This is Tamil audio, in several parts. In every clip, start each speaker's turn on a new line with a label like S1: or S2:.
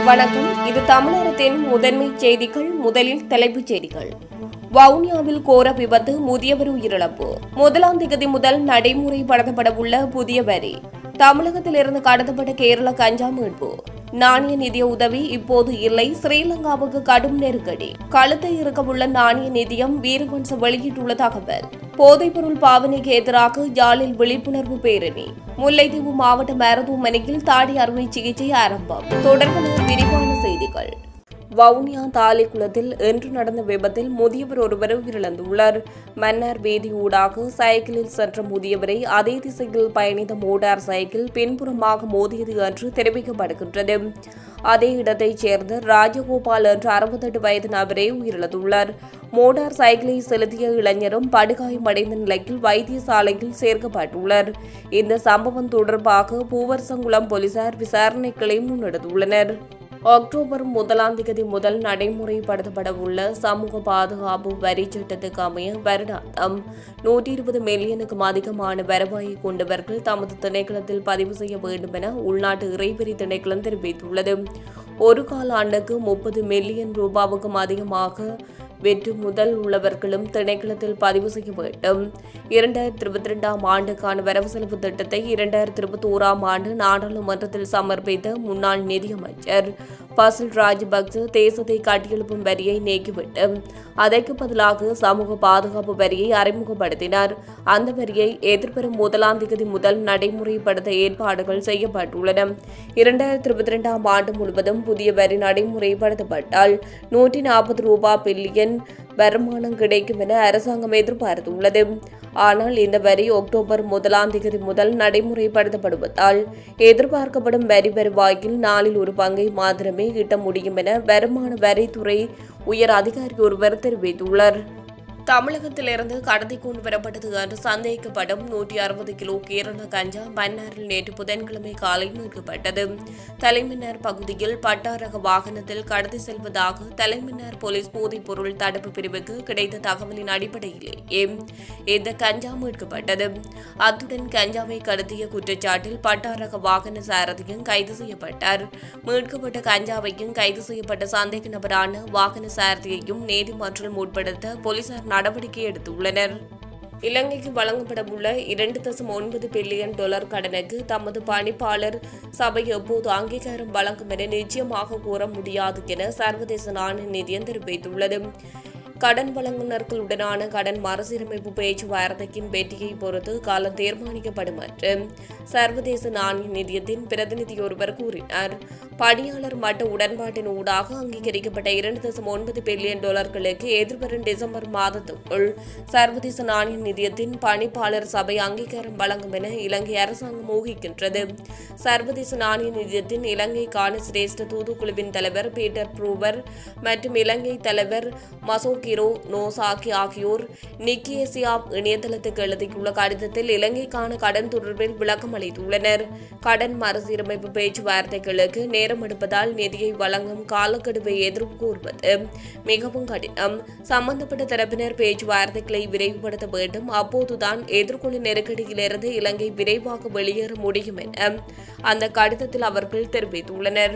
S1: வணக்கம் இது தமிழகத்தின் முதன்மை செய்திகள் முதலில் தலைப்புச் செய்திகள் வவுனியாவில் கோர விபத்து முதியவர் உயிரிழப்பு முதலாம் திகதி முதல் நடைமுறைப்படுத்தப்படவுள்ள புதிய வரி தமிழகத்திலிருந்து கடத்தப்பட்ட கேரள கஞ்சா மீட்பு நாணய நிதிய உதவி இப்போது இல்லை ஸ்ரீலங்காவுக்கு கடும் நெருக்கடி கழுத்தை இருக்கவுள்ள நாணய நிதியம் வீரவன்ச வெளியிட்டுள்ள தகவல் போதைப்பொருள் பாவனைக்கு எதிராக யாழில் விழிப்புணர்வு பேரணி முல்லைத்தீவு மாவட்ட மருத்துவமனையில் தாடி அறுவை சிகிச்சை ஆரம்பம் தொடர்பான விரிவான செய்திகள் வவுனியா தாலிக்குளத்தில் இன்று நடந்த விபத்தில் முதியவர் ஒருவர் உயிரிழந்துள்ளார் மன்னார் வீதி ஊடாக சைக்கிளில் சென்ற முதியவரை அதே திசையில் பயணித்த மோட்டார் சைக்கிள் பின்புறமாக மோதியது என்று தெரிவிக்கப்படுகின்றது அதே இடத்தைச் சேர்ந்த ராஜகோபால் என்ற அறுபத்தெட்டு வயது நபரே உயிரிழந்துள்ளார் மோட்டார் சைக்கிளை செலுத்திய இளைஞரும் படுகாயமடைந்த நிலையில் வைத்தியசாலையில் சேர்க்கப்பட்டுள்ளார் இந்த சம்பவம் தொடர்பாக பூவரசங்குளம் போலீசார் விசாரணைகளை முன்னெடுத்துள்ளனர் அக்டோபர் முதலாம் தேதி முதல் நடைமுறைப்படுத்தப்பட உள்ள சமூக பாதுகாப்பு வரி சட்டத்துக்கு அமைய வருடாந்தம் நூற்றி இருபது மில்லியனுக்கும் அதிகமான வருவாயை கொண்டவர்கள் தமது திணைக்களத்தில் பதிவு செய்ய வேண்டும் என உள்நாட்டு இறைவரி திணைக்களம் தெரிவித்துள்ளது ஒரு கால ஆண்டுக்கு முப்பது மில்லியன் ரூபாவுக்கும் அதிகமாக வெற்று முதல் உள்ளவர்களும் திணைக்களத்தில் பதிவு செய்ய வேண்டும் இரண்டாயிரத்தி இருபத்தி ரெண்டாம் ஆண்டுக்கான வரவு செலவு திட்டத்தை இரண்டாயிரத்தி இருபத்தி ஓராம் ஆண்டு நாடாளுமன்றத்தில் சமர்ப்பித்த முன்னாள் நிதியமைச்சர் பசில் ராஜபக்ச தேசத்தை கட்டியெழுப்பும் வரியை நீக்கிவிட்டு அதற்கு பதிலாக சமூக பாதுகாப்பு வரியை அறிமுகப்படுத்தினார் அந்த வரியை எதிர்வரும் முதலாம் தேதி முதல் நடைமுறைப்படுத்த ஏற்பாடுகள் செய்யப்பட்டுள்ளன இரண்டாயிரத்தி இருபத்தி ரெண்டாம் ஆண்டு முழுவதும் புதிய வரி நடைமுறைப்படுத்தப்பட்டால் நூற்றி நாற்பது ரூபாய் பில்லியன் வருமானம் கிடைக்கும் என அரசாங்கம் எதிர்பார்த்துள்ளது ஆனால் இந்த வரி அக்டோபர் முதலாம் தேதி முதல் நடைமுறைப்படுத்தப்படுவதால் எதிர்பார்க்கப்படும் வரி வருவாயில் நாளில் ஒரு பங்கை மாத்திரமே ஈட்ட முடியும் என வருமான வரித்துறை உயர் அதிகாரி ஒருவர் தெரிவித்துள்ளார் தமிழகத்திலிருந்து கடத்தி கொண்டு வரப்பட்டது என்று சந்தேகிக்கப்படும் நூற்றி அறுபது கிலோ கேரள கஞ்சா மன்னாரில் நேற்று புதன்கிழமை காலை மீட்கப்பட்டது தலைமன்னார் பகுதியில் பட்டாரக வாகனத்தில் கடத்தி செல்வதாக தலைமன்னார் போலீஸ் போதைப் பொருள் தடுப்பு பிரிவுக்கு கிடைத்த தகவலின் அடிப்படையிலேயே இந்த கஞ்சா மீட்கப்பட்டது அத்துடன் கஞ்சாவை கடத்திய குற்றச்சாட்டில் பட்டாரக வாகன சாரதியும் கைது செய்யப்பட்டார் மீட்கப்பட்ட கஞ்சாவையும் கைது செய்யப்பட்ட சந்தேக நபரான வாகன சாரதியையும் நீதிமன்றில் முற்படுத்த போலீசார் நடவடிக்கை எடுத்துள்ளனர் இலங்கைக்கு வழங்கப்படவுள்ள இரண்டு தசம் ஒன்பது பில்லியன் டாலர் கடனுக்கு தமது பணிப்பாளர் சபை எப்போது அங்கீகாரம் வழங்கும் என நிச்சயமாக கூற முடியாது என சர்வதேச நாணய நிதியம் தெரிவித்துள்ளது கடன் வழங்குநர்களுடனான கடன் மறுசீரமைப்பு பேச்சுவார்த்தையின் வெற்றியை பொறுத்து காலம் தீர்மானிக்கப்படும் என்று சர்வதேச நாணய நிதியத்தின் பிரதிநிதி ஒருவர் கூறினார் பணியாளர் மட்ட உடன்பாட்டின் ஊடாக அங்கீகரிக்கப்பட்ட இரண்டு தசம் ஒன்பது பில்லியன் டாலர்களுக்கு எதிர்வரும் டிசம்பர் மாதத்துக்குள் சர்வதேச நாணய நிதியத்தின் பணிப்பாளர் சபை அங்கீகாரம் வழங்கும் என இலங்கை அரசாங்கம் ஊகிக்கின்றது சர்வதேச நாணய நிதியத்தின் இலங்கைக்கான சிரேஷ்ட தூதுக்குழுவின் தலைவர் பீட்டர் ப்ரூவர் மற்றும் இலங்கை தலைவர் மசோகிரோ நோசாக்கி ஆகியோர் நிக்கியேசியா இணையதளத்துக்கு எழுதியுள்ள கடிதத்தில் இலங்கைக்கான கடன் தொடர்பில் விளக்கம் அளித்துள்ளனர் கடன் மறுசீரமைப்பு பேச்சுவார்த்தைகளுக்கு நேரம் எடுப்பதால் நிதியை வழங்கும் காலக்கெடுவை எதிர்ப்பு கூறுவது மிகவும் கடினம் சம்பந்தப்பட்ட தரப்பினர் பேச்சுவார்த்தைகளை விரைவுபடுத்த வேண்டும் அப்போதுதான் எதிர்கொள்ளும் நெருக்கடியிலிருந்து இலங்கை விரைவாக வெளியேற முடியும் என அந்த கடிதத்தில் அவர்கள் தெரிவித்துள்ளனர்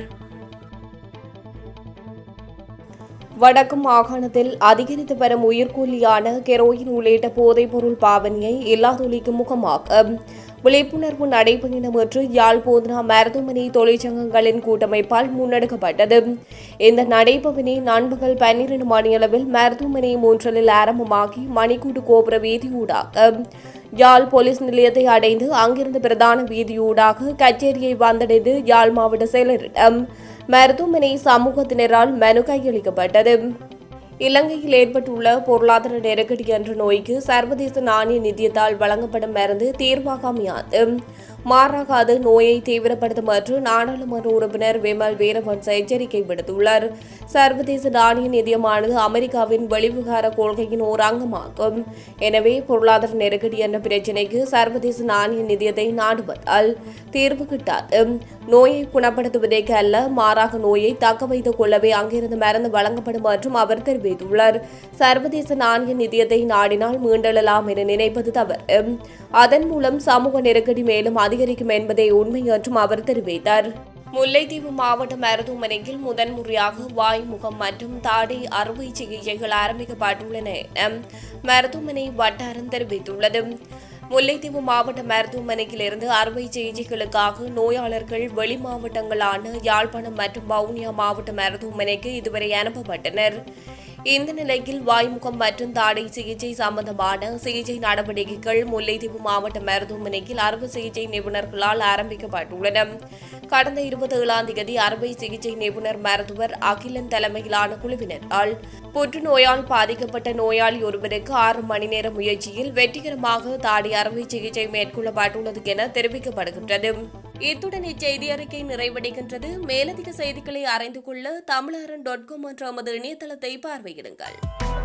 S1: வடக்கு மாகாணத்தில் அதிகரித்து வரும் உயிர்கொல்லியான கெரோயின் உள்ளிட்ட போதைப்பொருள் பாவனையை இல்லாதொழிக்கும் முகமாக விழிப்புணர்வு நடைபயணம் என்று யாழ் போதனா மருத்துவமனை தொழிற்சங்கங்களின் கூட்டமைப்பால் முன்னெடுக்கப்பட்டது இந்த நடைபவனி நண்பகல் பன்னிரண்டு மணியளவில் மருத்துவமனை மூன்றலில் ஆரம்பமாகி மணிக்கூட்டு கோபுர வீதியூடாக யாழ் போலீஸ் நிலையத்தை அடைந்து அங்கிருந்து பிரதான வீதியூடாக கச்சேரியை வந்தடைந்து யாழ் மாவட்ட செயலரிடம் மருத்துவமனை சமூகத்தினரால் மனு கையளிக்கப்பட்டது இலங்கையில் ஏற்பட்டுள்ள பொருளாதார நெருக்கடி என்ற நோய்க்கு சர்வதேச நாணய நிதியத்தால் வழங்கப்படும் மருந்து தீர்வாக அமையாது மாறாக அது நோயை தீவிரப்படுத்தும் என்று நாடாளுமன்ற உறுப்பினர் விமல் வீரவன்ச எச்சரிக்கை விடுத்துள்ளார் சர்வதேச நாணய நிதியமானது அமெரிக்காவின் வெளிவிகார கொள்கையின் ஓர் அங்கமாகும் எனவே பொருளாதார நெருக்கடி என்ற பிரச்சினைக்கு சர்வதேச நாணய நிதியத்தை நாடுவதால் தீர்வு கிட்டாது நோயை குணப்படுத்துவதற்கு அல்ல மாறாக நோயை தக்க வைத்துக் கொள்ளவே அங்கிருந்து மருந்து வழங்கப்படும் என்றும் அவர் தெரிவித்துள்ளார் சர்வதேச நாணய நிதியத்தை நாடினால் மீண்டெழலாம் என நினைப்பது தவறு அதன் மூலம் சமூக நெருக்கடி மேலும் அதிகரிக்கும் என்பதே உண்மை என்றும் அவர் தெரிவித்தார் முல்லைத்தீவு மாவட்ட மருத்துவமனையில் முதன்முறையாக வாய் முகம் மற்றும் தாடை அறுவை சிகிச்சைகள் ஆரம்பிக்கப்பட்டுள்ளன என மருத்துவமனை வட்டாரம் தெரிவித்துள்ளது முல்லைத்தீவு மாவட்ட மருத்துவமனையில் இருந்து அறுவை சிகிச்சைகளுக்காக நோயாளர்கள் வெளி மாவட்டங்களான யாழ்ப்பாணம் மற்றும் வவுனியா மாவட்ட மருத்துவமனைக்கு இதுவரை அனுப்பப்பட்டனர் இந்த நிலையில் வாய்முகம் மற்றும் தாடை சிகிச்சை சம்பந்தமான சிகிச்சை நடவடிக்கைகள் முல்லைத்தீவு மாவட்ட மருத்துவமனையில் அறுவை சிகிச்சை நிபுணர்களால் ஆரம்பிக்கப்பட்டுள்ளன கடந்த இருபத்தி ஏழாம் தேதி அறுவை சிகிச்சை நிபுணர் மருத்துவர் அகிலன் தலைமையிலான குழுவினரால் புற்றுநோயால் பாதிக்கப்பட்ட நோயாளி ஒருவருக்கு ஆறு மணி நேர முயற்சியில் வெற்றிகரமாக தாடி அறுவை சிகிச்சை மேற்கொள்ளப்பட்டுள்ளது என தெரிவிக்கப்படுகின்றது இத்துடன் இச்செய்தி அறிக்கை நிறைவடைகின்றது மேலதிக செய்திகளை அறிந்து கொள்ள தமிழரன் டாட் காம் என்ற நமது இணையதளத்தை பார்வையிடுங்கள்